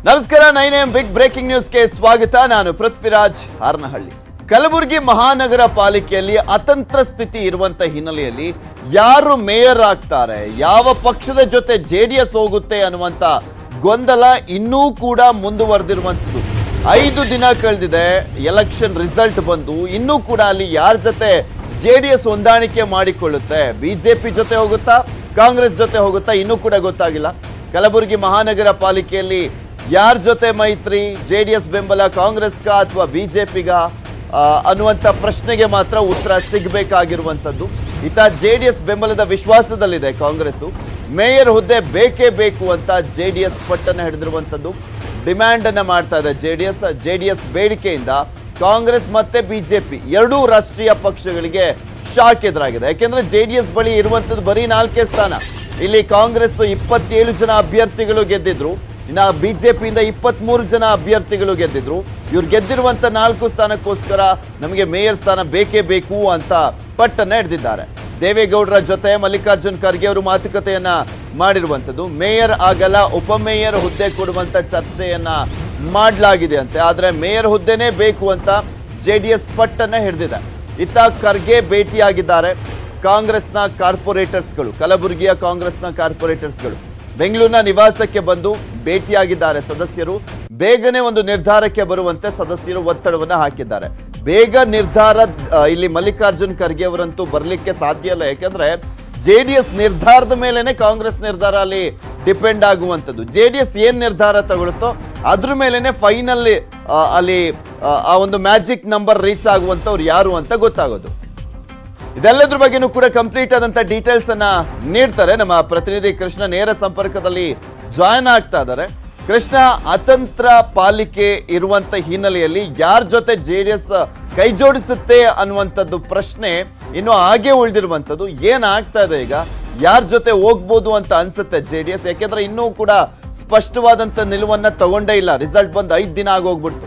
ನಮಸ್ಕಾರ nine M big breaking ನ್ಯೂಸ್ಗೆ ಸ್ವಾಗತ ನಾನು ಪೃಥ್ವಿರಾಜ್ ಹಾರನಹಳ್ಳಿ ಕಲಬುರಗಿ ಮಹಾನಗರ ಪಾಲಿಕೆಯಲ್ಲಿ ಅತಂತ್ರ ಸ್ಥಿತಿ ಇರುವಂತ ಹಿನ್ನೆಲೆಯಲ್ಲಿ ಯಾರು ಮೇಯರ್ ಆಗ್ತಾರೆ ಯಾವ ಪಕ್ಷದ ಜೊತೆ ಜೆಡಿಎಸ್ ಹೋಗುತ್ತೆ ಅನ್ನುವಂತ ಗೊಂದಲ ಇನ್ನೂ ಕೂಡ ಮುಂದುವರೆದಿರುವಂಥದ್ದು ಐದು ದಿನ ಕಳೆದಿದೆ ಎಲೆಕ್ಷನ್ ರಿಸಲ್ಟ್ ಬಂದು ಇನ್ನೂ ಕೂಡ ಅಲ್ಲಿ ಯಾರ ಜೊತೆ ಜೆಡಿಎಸ್ ಹೊಂದಾಣಿಕೆ ಮಾಡಿಕೊಳ್ಳುತ್ತೆ ಬಿಜೆಪಿ ಜೊತೆ ಹೋಗುತ್ತಾ ಕಾಂಗ್ರೆಸ್ ಜೊತೆ ಹೋಗುತ್ತಾ ಇನ್ನೂ ಕೂಡ ಗೊತ್ತಾಗಿಲ್ಲ ಕಲಬುರಗಿ ಮಹಾನಗರ ಪಾಲಿಕೆಯಲ್ಲಿ ಯಾರ ಜೊತೆ ಮೈತ್ರಿ ಜೆ ಡಿ ಎಸ್ ಬೆಂಬಲ ಕಾಂಗ್ರೆಸ್ಗ ಅಥವಾ ಬಿಜೆಪಿಗ ಅನ್ನುವಂಥ ಪ್ರಶ್ನೆಗೆ ಮಾತ್ರ ಉತ್ತರ ಸಿಗಬೇಕಾಗಿರುವಂಥದ್ದು ಇತ್ತ ಜೆ ಡಿ ಎಸ್ ಬೆಂಬಲದ ವಿಶ್ವಾಸದಲ್ಲಿದೆ ಕಾಂಗ್ರೆಸ್ಸು ಮೇಯರ್ ಹುದ್ದೆ ಬೇಕೇ ಬೇಕು ಅಂತ ಜೆ ಡಿ ಎಸ್ ಪಟ್ಟನ್ನು ಹಿಡಿದಿರುವಂಥದ್ದು ಡಿಮ್ಯಾಂಡ್ ಅನ್ನ ಮಾಡ್ತಾ ಇದೆ J D S J D S ಬೇಡಿಕೆಯಿಂದ ಕಾಂಗ್ರೆಸ್ ಮತ್ತೆ ಬಿಜೆಪಿ ಎರಡೂ ರಾಷ್ಟ್ರೀಯ ಪಕ್ಷಗಳಿಗೆ ಶಾಕ್ ಎದುರಾಗಿದೆ ಯಾಕೆಂದ್ರೆ ಜೆ ಡಿ ಎಸ್ ಬಳಿ ಇರುವಂಥದ್ದು ಬರೀ ನಾಲ್ಕೇ ಸ್ಥಾನ ಇಲ್ಲಿ ಕಾಂಗ್ರೆಸ್ ಇಪ್ಪತ್ತೇಳು ಜನ ಅಭ್ಯರ್ಥಿಗಳು ಗೆದ್ದಿದ್ರು ಇನ್ನ ಬಿಜೆಪಿಯಿಂದ ಇಪ್ಪತ್ಮೂರು ಜನ ಅಭ್ಯರ್ಥಿಗಳು ಗೆದ್ದಿದ್ರು ಇವ್ರು ಗೆದ್ದಿರುವಂತ ನಾಲ್ಕು ಸ್ಥಾನಕ್ಕೋಸ್ಕರ ನಮಗೆ ಮೇಯರ್ ಸ್ಥಾನ ಬೇಕೇ ಬೇಕು ಅಂತ ಪಟ್ಟನ್ನ ಹಿಡಿದಿದ್ದಾರೆ ದೇವೇಗೌಡರ ಜೊತೆ ಮಲ್ಲಿಕಾರ್ಜುನ್ ಖರ್ಗೆ ಅವರು ಮಾತುಕತೆಯನ್ನ ಮಾಡಿರುವಂಥದ್ದು ಮೇಯರ್ ಆಗಲ್ಲ ಉಪಮೇಯರ್ ಹುದ್ದೆ ಕೊಡುವಂತ ಚರ್ಚೆಯನ್ನ ಮಾಡಲಾಗಿದೆ ಅಂತೆ ಆದ್ರೆ ಮೇಯರ್ ಹುದ್ದೆನೇ ಬೇಕು ಅಂತ ಜೆ ಡಿ ಎಸ್ ಪಟ್ಟನ್ನ ಹಿಡಿದಿದೆ ಇತ್ತ ಖರ್ಗೆ ಭೇಟಿಯಾಗಿದ್ದಾರೆ ಕಾಂಗ್ರೆಸ್ನ ಕಾರ್ಪೊರೇಟರ್ಸ್ಗಳು ಕಲಬುರಗಿಯ ಕಾಂಗ್ರೆಸ್ನ ಕಾರ್ಪೊರೇಟರ್ಸ್ಗಳು ಬೆಂಗಳೂರಿನ ನಿವಾಸಕ್ಕೆ ಬಂದು ಭೇಟಿಯಾಗಿದ್ದಾರೆ ಸದಸ್ಯರು ಬೇಗನೆ ಒಂದು ನಿರ್ಧಾರಕ್ಕೆ ಬರುವಂತೆ ಸದಸ್ಯರು ಒತ್ತಡವನ್ನ ಹಾಕಿದ್ದಾರೆ ಬೇಗ ನಿರ್ಧಾರ ಆ, ಇಲ್ಲಿ ಮಲ್ಲಿಕಾರ್ಜುನ್ ಖರ್ಗೆ ಅವರಂತೂ ಬರಲಿಕ್ಕೆ ಸಾಧ್ಯ ಇಲ್ಲ ಯಾಕಂದ್ರೆ ಜೆ ಡಿ ಎಸ್ ನಿರ್ಧಾರದ ಮೇಲೆನೆ ಕಾಂಗ್ರೆಸ್ ನಿರ್ಧಾರ ಅಲ್ಲಿ ಡಿಪೆಂಡ್ ಆಗುವಂಥದ್ದು ಜೆ ಡಿ ಎಸ್ ಏನ್ ನಿರ್ಧಾರ ತಗೊಳುತ್ತೋ ಅದ್ರ ಮೇಲೆನೆ ಫೈನಲ್ ಅಲ್ಲಿ ಆ, ಆ ಒಂದು ಮ್ಯಾಜಿಕ್ ನಂಬರ್ ರೀಚ್ ಆಗುವಂಥವ್ರು ಯಾರು ಅಂತ ಗೊತ್ತಾಗೋದು ಇದೆಲ್ಲದ್ರ ಬಗ್ಗೆನೂ ಕೂಡ ಕಂಪ್ಲೀಟ್ ಆದಂತ ಡೀಟೇಲ್ಸ್ ಅನ್ನ ನೀಡ್ತಾರೆ ನಮ್ಮ ಪ್ರತಿನಿಧಿ ಕೃಷ್ಣ ನೇರ ಸಂಪರ್ಕದಲ್ಲಿ ಜಾಯ್ನ್ ಆಗ್ತಾ ಇದ್ದಾರೆ ಕೃಷ್ಣ ಅತಂತ್ರ ಪಾಲಿಕೆ ಇರುವಂತ ಹಿನ್ನೆಲೆಯಲ್ಲಿ ಯಾರ ಜೊತೆ ಜೆ ಡಿ ಎಸ್ ಕೈ ಜೋಡಿಸುತ್ತೆ ಅನ್ನುವಂಥದ್ದು ಪ್ರಶ್ನೆ ಇನ್ನು ಹಾಗೆ ಉಳಿದಿರುವಂಥದ್ದು ಏನಾಗ್ತಾ ಇದೆ ಈಗ ಯಾರ ಜೊತೆ ಹೋಗ್ಬೋದು ಅಂತ ಅನ್ಸುತ್ತೆ ಜೆ ಡಿ ಎಸ್ ಯಾಕೆಂದ್ರೆ ಇನ್ನೂ ಕೂಡ ಸ್ಪಷ್ಟವಾದಂತ ನಿಲುವನ್ನ ತಗೊಂಡೇ ಇಲ್ಲ ರಿಸಲ್ಟ್ ಬಂದು ಐದು ದಿನ ಆಗೋಗ್ಬಿಡ್ತು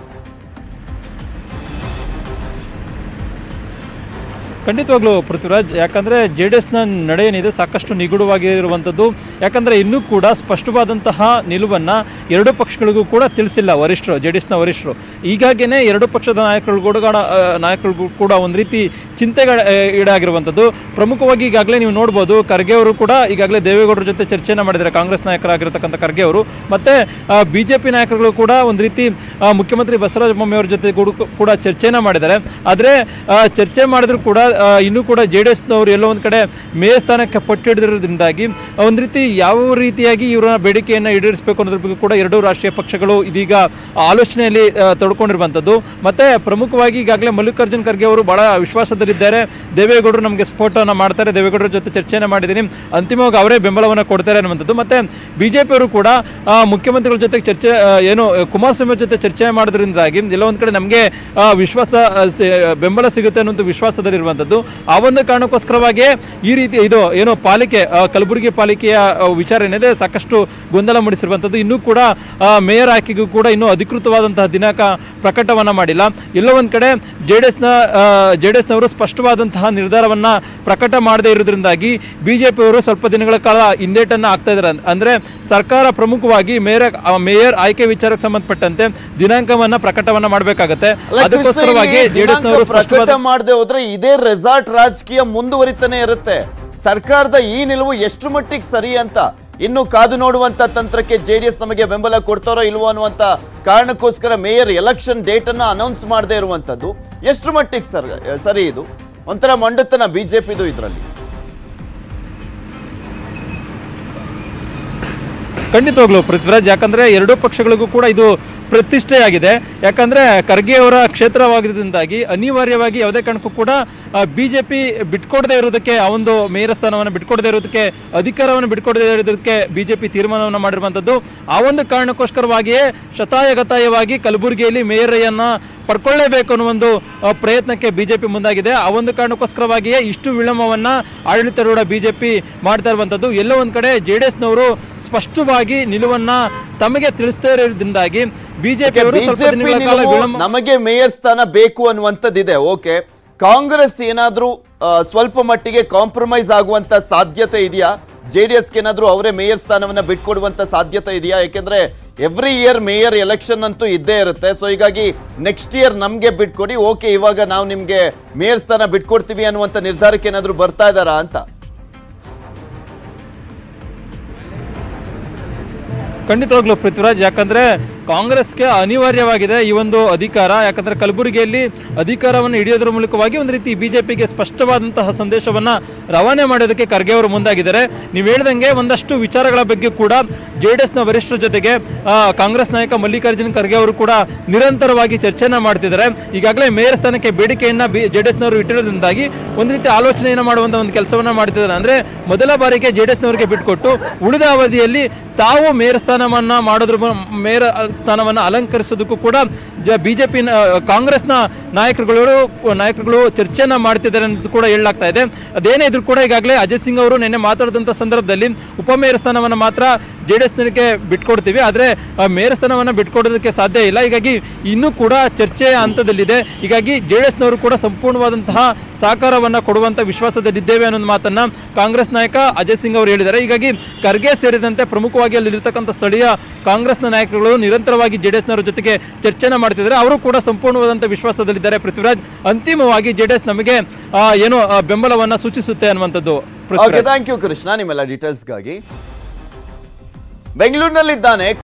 ಖಂಡಿತವಾಗ್ಲೂ ಪೃಥ್ವಿರಾಜ್ ಯಾಕಂದರೆ ಜೆ ಡಿ ಎಸ್ನ ನಡೆ ಏನಿದೆ ಸಾಕಷ್ಟು ನಿಗೂಢವಾಗಿರುವಂಥದ್ದು ಯಾಕಂದರೆ ಇನ್ನೂ ಕೂಡ ಸ್ಪಷ್ಟವಾದಂತಹ ನಿಲುವನ್ನು ಎರಡೂ ಪಕ್ಷಗಳಿಗೂ ಕೂಡ ತಿಳಿಸಿಲ್ಲ ವರಿಷ್ಠರು ಜೆ ಡಿ ಎಸ್ನ ವರಿಷ್ಠರು ಹೀಗಾಗಿಯೇ ಎರಡೂ ಪಕ್ಷದ ನಾಯಕರು ಕೂಡ ನಾಯಕರಿಗೂ ಕೂಡ ಒಂದು ರೀತಿ ಚಿಂತೆಗಳ ಆ, ಈಡಾಗಿರುವಂಥದ್ದು ಪ್ರಮುಖವಾಗಿ ಈಗಾಗಲೇ ನೀವು ನೋಡ್ಬೋದು ಖರ್ಗೆ ಅವರು ಕೂಡ ಈಗಾಗಲೇ ದೇವೇಗೌಡರ ಜೊತೆ ಚರ್ಚೆಯನ್ನು ಮಾಡಿದ್ದಾರೆ ಕಾಂಗ್ರೆಸ್ ನಾಯಕರಾಗಿರ್ತಕ್ಕಂಥ ಖರ್ಗೆ ಅವರು ಮತ್ತು ಬಿ ಜೆ ಪಿ ನಾಯಕರುಗಳು ಕೂಡ ಒಂದು ರೀತಿ ಆ, ಮುಖ್ಯಮಂತ್ರಿ ಬಸವರಾಜ ಬೊಮ್ಮಾಯಿ ಅವರ ಜೊತೆ ಕೂಡ ಕೂಡ ಚರ್ಚೆನ ಮಾಡಿದ್ದಾರೆ ಆದರೆ ಚರ್ಚೆ ಮಾಡಿದ್ರು ಕೂಡ ಆ, ಇನ್ನೂ ಕೂಡ ಜೆ ಡಿ ಎಸ್ನವರು ಎಲ್ಲೋ ಒಂದು ಕಡೆ ಮೇಯರ್ ಸ್ಥಾನಕ್ಕೆ ಪಟ್ಟಿಡಿದ್ರಿಂದಾಗಿ ಒಂದು ರೀತಿ ಯಾವ ರೀತಿಯಾಗಿ ಇವರ ಬೇಡಿಕೆಯನ್ನು ಈಡೇರಿಸಬೇಕು ಅನ್ನೋದ್ರ ಬಗ್ಗೆ ಕೂಡ ಎರಡೂ ರಾಷ್ಟ್ರೀಯ ಪಕ್ಷಗಳು ಇದೀಗ ಆಲೋಚನೆಯಲ್ಲಿ ಆ, ತೊಡ್ಕೊಂಡಿರುವಂಥದ್ದು ಮತ್ತೆ ಪ್ರಮುಖವಾಗಿ ಈಗಾಗಲೇ ಮಲ್ಲಿಕಾರ್ಜುನ್ ಖರ್ಗೆ ಅವರು ಬಹಳ ವಿಶ್ವಾಸದಲ್ಲಿದ್ದಾರೆ ದೇವೇಗೌಡರು ನಮಗೆ ಸ್ಫೋಟವನ್ನು ಮಾಡ್ತಾರೆ ದೇವೇಗೌಡರ ಜೊತೆ ಚರ್ಚೆಯನ್ನು ಮಾಡಿದ್ದೀನಿ ಅಂತಿಮವಾಗಿ ಅವರೇ ಬೆಂಬಲವನ್ನು ಕೊಡ್ತಾರೆ ಅನ್ನುವಂಥದ್ದು ಮತ್ತೆ ಬಿಜೆಪಿ ಅವರು ಕೂಡ ಆ, ಮುಖ್ಯಮಂತ್ರಿಗಳ ಜೊತೆ ಚರ್ಚೆ ಆ, ಏನು ಕುಮಾರಸ್ವಾಮಿ ಅವ್ರ ಜೊತೆ ಚರ್ಚೆ ಮಾಡೋದ್ರಿಂದಾಗಿ ಎಲ್ಲ ಒಂದು ಕಡೆ ನಮಗೆ ವಿಶ್ವಾಸ ಆ, ಸಿ- ಬೆಂಬಲ ಸಿಗುತ್ತೆ ಅನ್ನುವಂಥ ವಿಶ್ವಾಸದಲ್ಲಿರುವಂಥದ್ದು ಆ ಒಂದು ಕಾರಣಕ್ಕೋಸ್ಕರವಾಗಿ ಈ ರೀತಿ ಇದು ಏನು ಪಾಲಿಕೆ ಆ, ಕಲಬುರಗಿ ಪಾಲಿಕೆಯ ಆ, ವಿಚಾರ ಏನಿದೆ ಸಾಕಷ್ಟು ಗೊಂದಲ ಮೂಡಿಸಿರುವಂಥದ್ದು ಇನ್ನೂ ಕೂಡ ಆ, ಮೇಯರ್ ಆಯ್ಕೆಗೂ ಕೂಡ ಇನ್ನೂ ಅಧಿಕೃತವಾದಂತಹ ದಿನಾಂಕ ಪ್ರಕಟವನ್ನ ಮಾಡಿಲ್ಲ ಎಲ್ಲೋ ಒಂದು ಕಡೆ ಜೆ ಡಿ ಎಸ್ನ ಜೆ ಡಿ ಎಸ್ನವರು ಸ್ಪಷ್ಟವಾದಂತಹ ನಿರ್ಧಾರವನ್ನ ಪ್ರಕಟ ಮಾಡದೇ ಇರೋದ್ರಿಂದಾಗಿ ಬಿಜೆಪಿ ಅವರು ಸ್ವಲ್ಪ ದಿನಗಳ ಕಾಲ ಹಿಂದೇಟನ್ನ ಆಗ್ತಾ ಇದ್ದಾರೆ ಅಂದ್ರೆ ಸರ್ಕಾರ ಪ್ರಮುಖವಾಗಿ ಮೇಯರ್ ಆ, ಮೇಯರ್ ಆಯ್ಕೆ ವಿಚಾರಕ್ಕೆ ಸಂಬಂಧಪಟ್ಟಂತೆ ದಿನಾಂಕವನ್ನ ಪ್ರಕಟವನ್ನ ಮಾಡಬೇಕಾಗತ್ತೆ ಅಲ್ಲ, ಅದಕ್ಕೋಸ್ಕರವಾಗಿ ಕೃಷ್ಣ, ಇಲ್ಲಿ ಜೆ ಡಿ ಎಸ್ನವರು ದಿನಾಂಕ ಪ್ರಕಟ ಸ್ಪಷ್ಟವಾದ ಮಾಡದೆ ಹೋದ್ರೆ ಇದೇ ರೆಸಾರ್ಟ್ ರಾಜಕೀಯ ಮುಂದುವರಿತಾನೆ ಇರುತ್ತೆ ಸರ್ಕಾರದ ಈ ನಿಲುವು ಎಷ್ಟು ಮಟ್ಟಿಗೆ ಸರಿ ಅಂತ ಇನ್ನು ಕಾದು ನೋಡುವಂತ ತಂತ್ರಕ್ಕೆ ಜೆಡಿಎಸ್ ನಮಗೆ ಬೆಂಬಲ ಕೊಡ್ತಾರೋ ಇಲ್ವೋ ಅನ್ನುವಂತ ಕಾರಣಕ್ಕೋಸ್ಕರ ಮೇಯರ್ ಎಲೆಕ್ಷನ್ ಡೇಟ್ ಅನ್ನ ಅನೌನ್ಸ್ ಮಾಡದೇ ಇರುವಂತದ್ದು ಎಷ್ಟು ಮಟ್ಟಿಗೆ ಸರ್ ಸರಿ ಇದು ಒಂಥರ ಮಂಡತನ ಬಿಜೆಪಿದು ಇದರಲ್ಲಿ ಖಂಡಿತವಾಗ್ಲು ಪೃಥ್ವಿರಾಜ್ ಯಾಕಂದ್ರೆ ಎರಡೂ ಪಕ್ಷಗಳಿಗೂ ಕೂಡ ಇದು ಪ್ರತಿಷ್ಠೆಯಾಗಿದೆ ಯಾಕಂದ್ರೆ ಖರ್ಗೆ ಅವರ ಕ್ಷೇತ್ರವಾಗಿದ್ದರಿಂದಾಗಿ ಅನಿವಾರ್ಯವಾಗಿ ಯಾವುದೇ ಕಾರಣಕ್ಕೂ ಕೂಡ ಬಿಜೆಪಿ ಬಿಟ್ಕೊಡದೇ ಇರೋದಕ್ಕೆ ಆ ಒಂದು ಮೇಯರ್ ಸ್ಥಾನವನ್ನು ಬಿಟ್ಕೊಡದೇ ಇರೋದಕ್ಕೆ ಅಧಿಕಾರವನ್ನು ಬಿಟ್ಕೊಡದೇ ಇರೋದಕ್ಕೆ ಬಿಜೆಪಿ ತೀರ್ಮಾನವನ್ನು ಮಾಡಿರುವಂಥದ್ದು ಆ ಒಂದು ಕಾರಣಕ್ಕೋಸ್ಕರವಾಗಿಯೇ ಶತಾಯಗತಾಯವಾಗಿ ಕಲಬುರಗಿಯಲ್ಲಿ ಮೇಯರನ್ನ ಪಡ್ಕೊಳ್ಳೇಬೇಕು ಅನ್ನೋ ಒಂದು ಆ, ಪ್ರಯತ್ನಕ್ಕೆ ಬಿಜೆಪಿ ಮುಂದಾಗಿದೆ ಆ ಒಂದು ಕಾರಣಕ್ಕೋಸ್ಕರವಾಗಿಯೇ ಇಷ್ಟು ವಿಳಂಬವನ್ನ ಆಡಳಿತಾರೂಢ ಬಿಜೆಪಿ ಮಾಡ್ತಾ ಇರುವಂಥದ್ದು ಎಲ್ಲೋ ಒಂದ್ ಕಡೆ ಜೆ ಡಿ ಎಸ್ನವರು ಸ್ಪಷ್ಟವಾಗಿ ನಿಲುವನ್ನ ತಮಗೆ ತಿಳಿಸ್ತಾ ಇರೋದ್ರಿಂದಾಗಿ ಬಿಜೆಪಿ ಅವರು ಸ್ವಲ್ಪ ಬಿಜೆಪಿ ದಿನಗಳ ಕಾಲ ವಿಳಂಬ ನಮಗೆ ಮೇಯರ್ ಸ್ಥಾನ ಬೇಕು ಅನ್ನುವಂಥದ್ದಿದೆ ಓಕೆ ಕಾಂಗ್ರೆಸ್ ಏನಾದ್ರೂ ಆ, ಸ್ವಲ್ಪ ಮಟ್ಟಿಗೆ ಕಾಂಪ್ರಮೈಸ್ ಆಗುವಂತ ಸಾಧ್ಯತೆ ಇದೆಯಾ ಜೆ ಡಿ ಎಸ್ಗೆ ಏನಾದ್ರೂ ಅವರೇ ಮೇಯರ್ ಸ್ಥಾನವನ್ನ ಬಿಟ್ಕೊಡುವಂತ ಸಾಧ್ಯತೆ ಇದೆಯಾ ಯಾಕೆಂದ್ರೆ ಎವ್ರಿ ಇಯರ್ ಮೇಯರ್ ಎಲೆಕ್ಷನ್ ಅಂತೂ ಇದ್ದೇ ಇರುತ್ತೆ ಸೊ ಹೀಗಾಗಿ ನೆಕ್ಸ್ಟ್ ಇಯರ್ ನಮಗೆ ಬಿಟ್ಕೊಡಿ ಓಕೆ ಇವಾಗ ನಾವು ನಿಮಗೆ ಮೇಯರ್ ಸ್ಥಾನ ಬಿಟ್ಕೊಡ್ತೀವಿ ಅನ್ನುವಂಥ ನಿರ್ಧಾರಕ್ಕೆ ಏನಾದರೂ ಬರ್ತಾ ಇದ್ದಾರಾ ಅಂತ ಖಂಡಿತವಾಗ್ಲೂ ಪೃಥ್ವಿರಾಜ್ ಯಾಕಂದ್ರೆ ಕಾಂಗ್ರೆಸ್ಗೆ ಅನಿವಾರ್ಯವಾಗಿದೆ ಈ ಒಂದು ಅಧಿಕಾರ ಯಾಕಂದ್ರೆ ಕಲಬುರಗಿಯಲ್ಲಿ ಅಧಿಕಾರವನ್ನು ಹಿಡಿಯೋದ್ರ ಮೂಲಕವಾಗಿ ಒಂದು ರೀತಿ ಬಿಜೆಪಿಗೆ ಸ್ಪಷ್ಟವಾದಂತಹ ಸಂದೇಶವನ್ನ ರವಾನೆ ಮಾಡೋದಕ್ಕೆ ಖರ್ಗೆ ಅವರು ಮುಂದಾಗಿದ್ದಾರೆ ನೀವು ಹೇಳ್ದಂಗೆ ಒಂದಷ್ಟು ವಿಚಾರಗಳ ಬಗ್ಗೆ ಕೂಡ ಜೆ ಡಿ ಎಸ್ನ ವರಿಷ್ಠರ ಜೊತೆಗೆ ಆ, ಕಾಂಗ್ರೆಸ್ ನಾಯಕ ಮಲ್ಲಿಕಾರ್ಜುನ್ ಖರ್ಗೆ ಅವರು ಕೂಡ ನಿರಂತರವಾಗಿ ಚರ್ಚೆಯನ್ನ ಮಾಡ್ತಿದ್ದಾರೆ ಈಗಾಗಲೇ ಮೇಯರ್ ಸ್ಥಾನಕ್ಕೆ ಬೇಡಿಕೆಯನ್ನ ಜೆ ಡಿ ಎಸ್ನವರು ಇಟ್ಟಿರೋದ್ರಿಂದಾಗಿ ಒಂದು ರೀತಿ ಆಲೋಚನೆಯನ್ನ ಮಾಡುವಂತ ಒಂದು ಕೆಲಸವನ್ನ ಮಾಡ್ತಿದ್ದಾರೆ ಅಂದ್ರೆ ಮೊದಲ ಬಾರಿಗೆ ಜೆ ಡಿ ಎಸ್ನವರಿಗೆ ಬಿಟ್ಕೊಟ್ಟು ಉಳಿದ ಅವಧಿಯಲ್ಲಿ ತಾವು ಮೇಯರ್ ಸ್ಥಾನವನ್ನ ಮಾಡೋದ್ರ ಮು- ಮೇಯರ್ ಸ್ಥಾನವನ್ನ ಅಲಂಕರಿಸೋದಕ್ಕೂ ಕೂಡ ಬಿಜೆಪಿ ಕಾಂಗ್ರೆಸ್ನ ನಾಯಕರುಗಳು ನಾಯಕರುಗಳು ಚರ್ಚೆಯನ್ನ ಮಾಡ್ತಿದ್ದಾರೆ ಅಂತ ಕೂಡ ಹೇಳಲಾಗ್ತಾ ಇದೆ ಅದೇನೇ ಇದ್ರೂ ಕೂಡ ಈಗಾಗಲೇ ಅಜಯ್ ಸಿಂಗ್ ಅವರು ನಿನ್ನೆ ಮಾತಾಡಿದಂಥ ಸಂದರ್ಭದಲ್ಲಿ ಉಪಮೇಯರ್ ಸ್ಥಾನವನ್ನ ಮಾತ್ರ ಜೆ ಡಿ ಎಸ್ನಕ್ಕೆ ಬಿಟ್ಕೊಡ್ತೀವಿ ಆದರೆ ಮೇಯರ್ ಸ್ಥಾನವನ್ನ ಬಿಟ್ಕೊಡೋದಕ್ಕೆ ಸಾಧ್ಯ ಇಲ್ಲ ಹೀಗಾಗಿ ಇನ್ನೂ ಕೂಡ ಚರ್ಚೆಯ ಹಂತದಲ್ಲಿದೆ ಹೀಗಾಗಿ ಜೆ ಡಿ ಎಸ್ನವರು ಕೂಡ ಸಂಪೂರ್ಣವಾದಂತಹ ಸಹಕಾರವನ್ನ ಕೊಡುವಂತ ವಿಶ್ವಾಸದಲ್ಲಿದ್ದೇವೆ ಅನ್ನೋ ಮಾತನ್ನ ಕಾಂಗ್ರೆಸ್ ನಾಯಕ ಅಜಯ್ ಸಿಂಗ್ ಅವರು ಹೇಳಿದ್ದಾರೆ ಹೀಗಾಗಿ ಖರ್ಗೆ ಸೇರಿದಂತೆ ಪ್ರಮುಖವಾಗಿ ಅಲ್ಲಿರ್ತಕ್ಕಂಥ ಸ್ಥಳೀಯ ಕಾಂಗ್ರೆಸ್ನ ನಾಯಕರುಗಳು ನಿರಂತರವಾಗಿ ಜೆ ಡಿ ಎಸ್ನವರ ಜೊತೆಗೆ ಚರ್ಚೆನ ಮಾಡ್ತಿದ್ದಾರೆ ಅವರು ಕೂಡ ಸಂಪೂರ್ಣವಾದಂಥ ವಿಶ್ವಾಸದಲ್ಲಿದ್ದಾರೆ ಪೃಥ್ವಿರಾಜ್ ಅಂತಿಮವಾಗಿ ಜೆ ಡಿ ಎಸ್ ನಮಗೆ ಆ, ಏನು ಆ, ಬೆಂಬಲವನ್ನ ಸೂಚಿಸುತ್ತೆ ಅನ್ನುವಂಥದ್ದು okay Prithviraj thank you Krishna ನಿಮ್ಮೆಲ್ಲ ಡೀಟೇಲ್ಸ್ಗಾಗಿ ಬೆಂಗಳೂರಿನಲ್ಲಿದ್ದಾನೆ